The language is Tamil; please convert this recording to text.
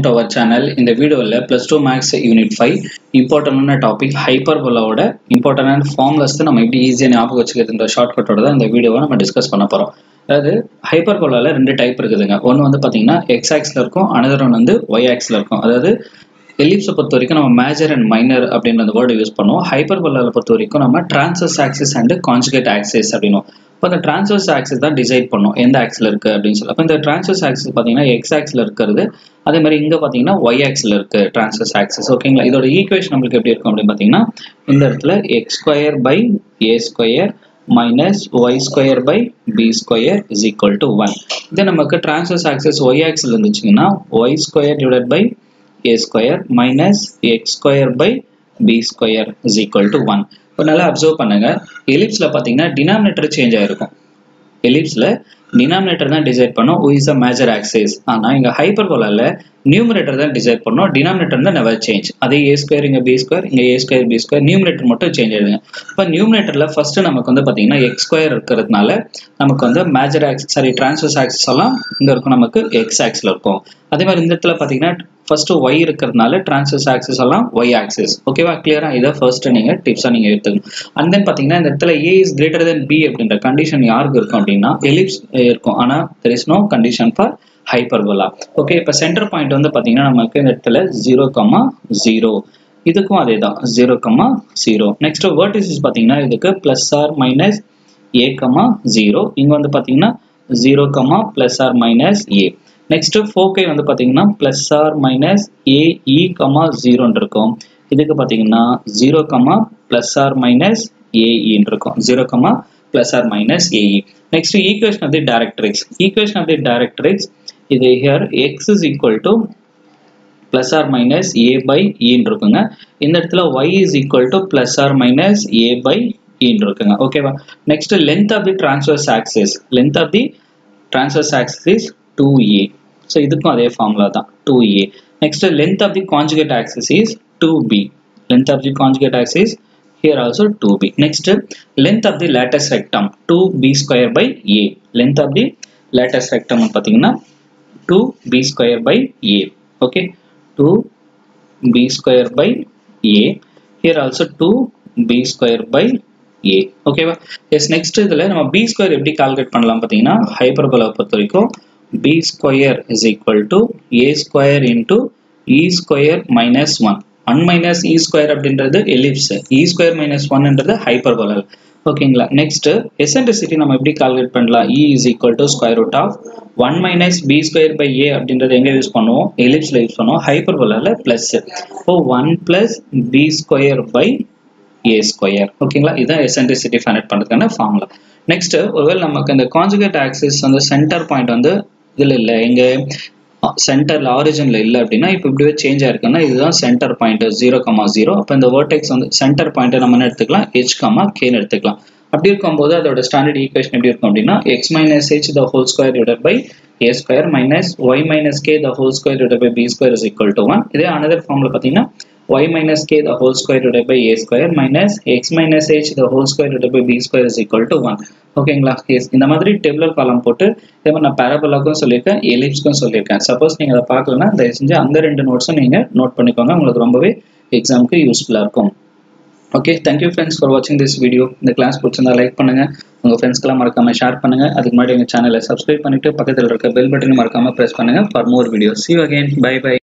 டு அவர் சேனல் இந்த வீடியோவில் plus two maths unit five இம்பார்ட்டண்டான டாபிக் ஹைப்பர்போலாவோட இம்பார்ட்டண்டான ஃபார்ம்லஸ் நம்ம எப்படி ஈஸியாக ஞாபகம் வச்சுக்கிறதுன்ற ஷார்ட்கட்டோட தான் இந்த வீடியோவை நம்ம டிஸ்கஸ் பண்ண போகிறோம் அதாவது ஹைப்பர்போலாவில் ரெண்டு டைப் இருக்குதுங்க ஒன்று வந்து பார்த்தீங்கன்னா எக்ஸ் ஆக்ஸில் இருக்கும் அனதர் ஒன் வந்து ஒய் ஆக்ஸில் இருக்கும் அதாவது எலிப்ஸை பொறுத்த வரைக்கும் நம்ம மேஜர் அண்ட் மைனர் அப்படின்ற அந்த வேர்டு யூஸ் பண்ணுவோம் ஹைப்பர்போலாவில் பொறுத்த வரைக்கும் நம்ம transverse axis and conjugate axis அப்படின்னும் இப்போ இந்த டிரான்ஸ்வர்ஸ் ஆக்சிஸ் தான் டிசைட் பண்ணும் எந்த ஆக்ஸில் இருக்குது அப்படின்னு சொல்லி அப்போ இந்த டிரான்ஸ்வர்ஸ் ஆக்சிஸ் பார்த்தீங்கன்னா எக்ஸ் ஆக்ஸில் இருக்கிறது அதே மாதிரி இங்கே பார்த்தீங்கன்னா ஒய் ஆக்ஸில் இருக்குது டிரான்ஸ்வர்ஸ் ஆக்சிஸ் ஓகேங்களா இதோட ஈக்குவேஷன் நம்மளுக்கு எப்படி இருக்கும் அப்படின்னு பார்த்தீங்கன்னா இந்த இடத்துல X square by A square minus Y square by B square is equal to one இது நமக்கு டிரான்ஸ்வர்ஸ் ஆக்சிஸ் ஒய் ஆக்ஸில் இருந்துச்சுங்கன்னா Y square divide by A square minus X square by B square is equal to one இப்போ நல்லா அப்சர்வ் பண்ணுங்க எலிப்ஸில் பார்த்தீங்கன்னா டினாமினேட்டர் சேஞ்ச் ஆயிருக்கும் எலிப்ஸில் டினாமினேட்டர் தான் டிசைட் பண்ணும் who is a major axis ஆனால் இங்கே ஹைப்பர்போலாவில் நியூமரேட்டர் தான் டிசைட் பண்ணும் டினாமினேட்டர் தான் நெவர் சேஞ்ச் அதே ஏ ஸ்கொயர் இங்கே பி ஸ்கொயர் இங்கே A square B square numerator மட்டும் சேஞ்ச் ஆயிடுங்க இப்போ நியூமரேட்டரில் ஃபர்ஸ்ட் நமக்கு வந்து பார்த்தீங்கன்னா எக்ஸ் ஸ்கொயர் இருக்கிறதுனால நமக்கு வந்து major axis sorry transverse axis எல்லாம் இங்கே இருக்கும் நமக்கு எக்ஸ் ஆக்ஸில் இருக்கும் அதே மாதிரி இந்த இடத்துல பார்த்தீங்கன்னா ஃபர்ஸ்ட் ஒய் இருக்கிறதுனால டிரான்ஸ்வர்ஸ் ஆக்சிஸ் எல்லாம் ஒய் ஆக்சிஸ் ஓகேவா கிளியரா இதை ஃபர்ஸ்ட் நீங்க டிப்ஸா நீங்க எடுத்துக்கணும் அண்ட் தென் பாத்தீங்கன்னா இந்த இடத்துல A is greater than B அப்படின்ற கண்டிஷன் யாருக்கு இருக்கும் அப்படின்னா எலிப்ஸ் இருக்கும் ஆனா there is no condition for hyperbola okay இப்போ சென்டர் பாயிண்ட் வந்து பாத்தீங்கன்னா நமக்கு இந்த இடத்துல ஜீரோ கமா ஜீரோ இதுக்கும் அதே தான் zero comma zero next vertices பார்த்தீங்கன்னா இதுக்கு plus or minus A comma zero இங்கே வந்து பார்த்தீங்கன்னா zero comma plus or minus A next ஃபோக்கை வந்து பார்த்தீங்கன்னா plus or minus A E comma ஜீரோன்னு இருக்கும் இதுக்கு பார்த்தீங்கன்னா zero comma plus or minus ஏஇன்னு இருக்கும் zero comma plus or minus A E next equation of the directrix equation of the directrix இது here X is equal to plus or minus A by இன்னு இருக்குங்க இந்த இடத்துல Y is equal to plus or minus A by இன்னு இருக்குங்க ஓகேவா next length of the transverse axis length of the transverse axis two A so இதுக்கும் அதே ஃபார்முலா தான் two A next length of the conjugate axis is two B length of the conjugate axis here also 2b next length of the lattice rectum 2b square by a length of the lattice rectum பார்த்தீங்கன்னா 2b square by a okay 2b square by a here also 2b square by a ஓகேவா எஸ் நெக்ஸ்ட் இதுல நம்ம b ஸ்கொயர் எப்படி கால்குலேட் பண்ணலாம் பார்த்தீங்கன்னா ஹைப்பர்போலா பொறுத்த வரைக்கும் b square is equal to a square into e square minus one one minus E square அப்படின்றது எலிப்ஸ் இ ஸ்கொயர் மைனஸ் ஒன்ன்றது ஹைப்பர்போலல் ஓகேங்களா நெக்ஸ்ட் எசன்ட்ரிசிட்டி நம்ம எப்படி கால்குலேட் பண்ணலாம் E is equal to square root of one minus B square by A அப்படின்றது எங்க யூஸ் பண்ணுவோம் எலிப்ஸ்ல யூஸ் பண்ணுவோம் ஹைப்பர்போலால பிளஸ் இப்போ one plus B square by A square ஓகேங்களா இதுதான் எசன்ட்ரிசிட்டி ஃபைண்ட் பண்ணுறதுக்கான ஃபார்முலா நெக்ஸ்ட் ஒருவேளை நமக்கு இந்த கான்ஜுகேட் ஆக்சிஸ் வந்து சென்டர் பாயிண்ட் வந்து இதில் இல்லை எங்க சென்டர்ல ஆரிஜின்ல இல்லை அப்படின்னா இப்போ இப்படியே சேஞ்ச் ஆயிருக்குன்னா இதுதான் centre point zero comma zero அப்போ இந்த வேர்டெக்ஸ் வந்து சென்டர் பாயிண்ட் நம்ம என்ன எடுத்துக்கலாம் ஹெச் கமா கேன்னு எடுத்துக்கலாம் அப்படி இருக்கும்போது அதோட ஸ்டாண்டர்ட் ஈக்குவேஷன் எப்படி இருக்கும் அப்படின்னா X minus H the whole square divide by A square minus Y minus K the whole square divide by B square is equal to one இதே அனதர் ஃபார்ம்ல பார்த்தீங்கன்னா y minus k the whole square divided by a square minus x minus h the whole square divided by b square is equal to 1 ஓகேங்களா எஸ் இந்த மாதிரி டேபிளர் காலம் போட்டு இதே மாதிரி நான் பேரபோலாக்கும் சொல்லியிருக்கேன் எலிப்ஸ்க்கும் சொல்லியிருக்கேன் சப்போஸ் நீங்கள் அதை பார்க்கலன்னா தயவு செஞ்சு அந்த ரெண்டு நோட்ஸும் நீங்கள் நோட் பண்ணிக்கோங்க உங்களுக்கு ரொம்பவே எக்ஸாமுக்கு யூஸ்ஃபுல்லாக இருக்கும் ஓகே தேங்க்யூ ஃப்ரெண்ட்ஸ் ஃபார் வாட்சிங் திஸ் வீடியோ இந்த கிளாஸ் பிடிச்சிருந்தா லைக் பண்ணுங்கள் உங்கள் ஃப்ரெண்ட்ஸ்க்கெல்லாம் மறக்காமல் ஷேர் பண்ணுங்கள் அதுக்கு முன்னாடி எங்கள் சேனலை சப்ஸ்கிரைப் பண்ணிவிட்டு பக்கத்தில் இருக்க பெல் பட்டனை மறக்காமல் ப்ரெஸ் பண்ணுங்கள் for more video see again bye by